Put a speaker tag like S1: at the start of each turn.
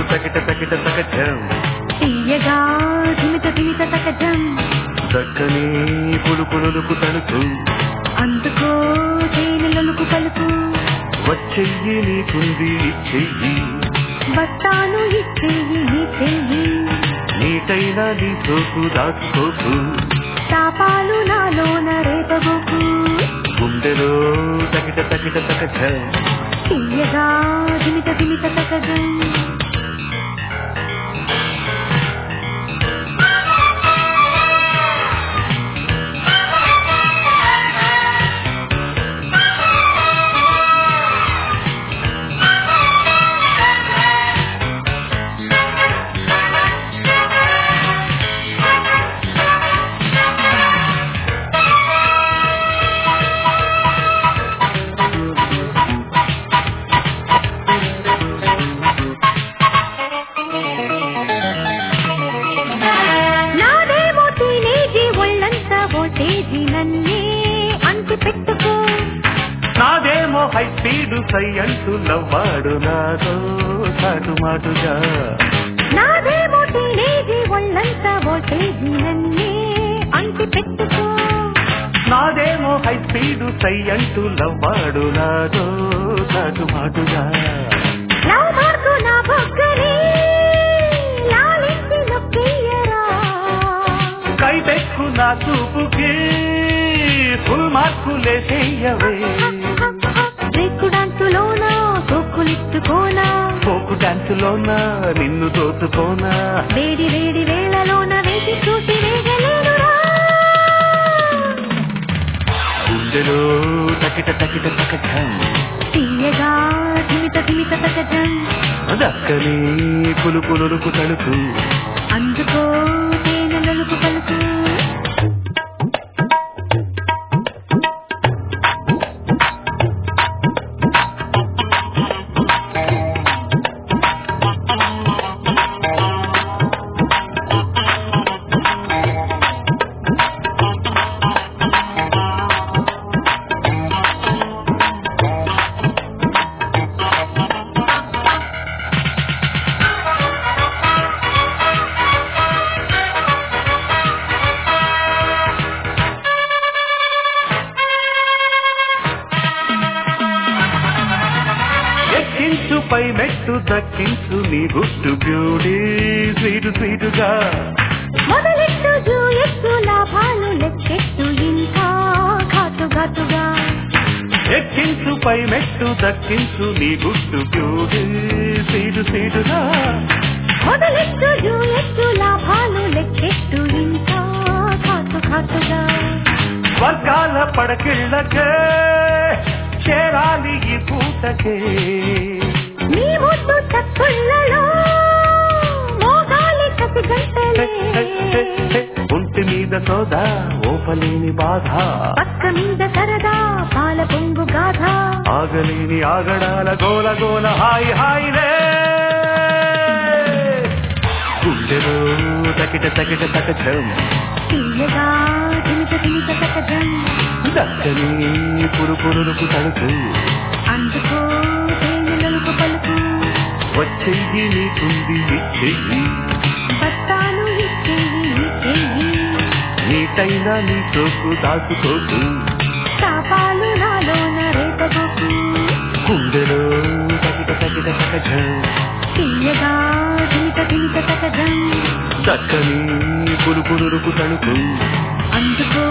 S1: తకిట తకిట తకచం
S2: తీయగా ధిమిత ధిమిత తకజం
S1: దక్కని పులుకులుకు తణుకు
S2: అందుకో తేనెలొలుకు పలుకు
S1: వచ్చెయ్యి నీకుంది ఇచ్చెయ్యి
S2: వస్తాను ఇచ్చేయి నీ చెయ్యి
S1: నీటైనా నీ సోకు దాచుకోకు
S2: తాపాలు నాలోన రేపబోకు
S1: గుండెలో తకిట తకిట తకచం
S2: తీయగా ధిమిత ధిమిత తకజం నాదేమో టీనేజీ ఒళ్ళంతా ఓటేజీ నన్నే అంటి పెట్టుకో
S1: నాదేమో హై స్పీడ్ సై అంటూ నవ్వాడు నాతో చాటు మాటుగా
S2: నాదేమో టీనేజీ ఒళ్ళంతా ఓటేజీ నన్నే అంటి పెట్టుకో
S1: నాదేమో హై స్పీడ్ సై అంటూ నవ్వాడు నాతో చాటు మాటుగా
S2: లవ్ మార్కు నా బొగ్గని లాలించి నొక్కియరా
S1: కైపెక్కు నా చూపుకి ఫుల్ మార్కులే చెయ్యవే
S2: రేకుడాంతులోన సోకులిట్టుకోనా
S1: పోకు డాన్సులోనా నిన్ను దోచుకోనా
S2: వేడి వేడి వేళలోన వేసి చూసి వేగలేనురా
S1: గుండెలో తకిట తకిట తకటం
S2: తీయగా ధిమిత ధిమిత తకజం
S1: దక్కని పులుకులుకు తలుపు
S2: అందుకో తేనెలొలుకు పలుకు
S1: ఎక్కించు పై మెట్టు దక్కించు నీ గుట్టు బ్యూటీ స్వీటు స్వీటుగా
S2: మొదలెట్టు జూయెత్తు లాభాలు లెక్కెట్టు ఇంకా ఘాటు ఘాటుగా
S1: ఎక్కించు పై మెట్టు దక్కించు నీ గుట్టు బ్యూటీ స్వీటు స్వీటుగా
S2: మొదలెట్టు జూయెత్తు లాభాలు లెక్కెట్టు ఇంకా ఘాటు ఘాటుగా
S1: వర్గాల పడకిళ్ళకే చేరాలి ఈ పూటకే
S2: నీ ముద్దు చక్కుళ్ళలో మోగాలి కసి గంటలే
S1: ఒంటి మీద సోదా ఓపలేని బాధ
S2: పక్క మీద సరదా పాల పొంగు గాథ
S1: ఆగలేని ఆగడాల గోల గోల హాయి హాయిలే గుండెలో తకిట తకిట తకచం
S2: తీయగా ధిమిత ధిమిత తకజం
S1: దక్కని పురుపురులకు తడుకు
S2: అందుకో తేనెలొలుకు పలుకు
S1: వచ్చెయ్యి నీకుంది ఇచ్చెయ్యి
S2: బస్తాను ఇచ్చేయి నీ చెయ్యి
S1: నీటైనా నీ సోకు దాచుకోకు
S2: తాపాలు నాలోన రేపబోకు
S1: గుండెలో తకిట తకిట తకచం
S2: తీయగా ధిమిత ధిమిత తకజం
S1: దక్కని పురుపురుకు తడుకు
S2: అందుకో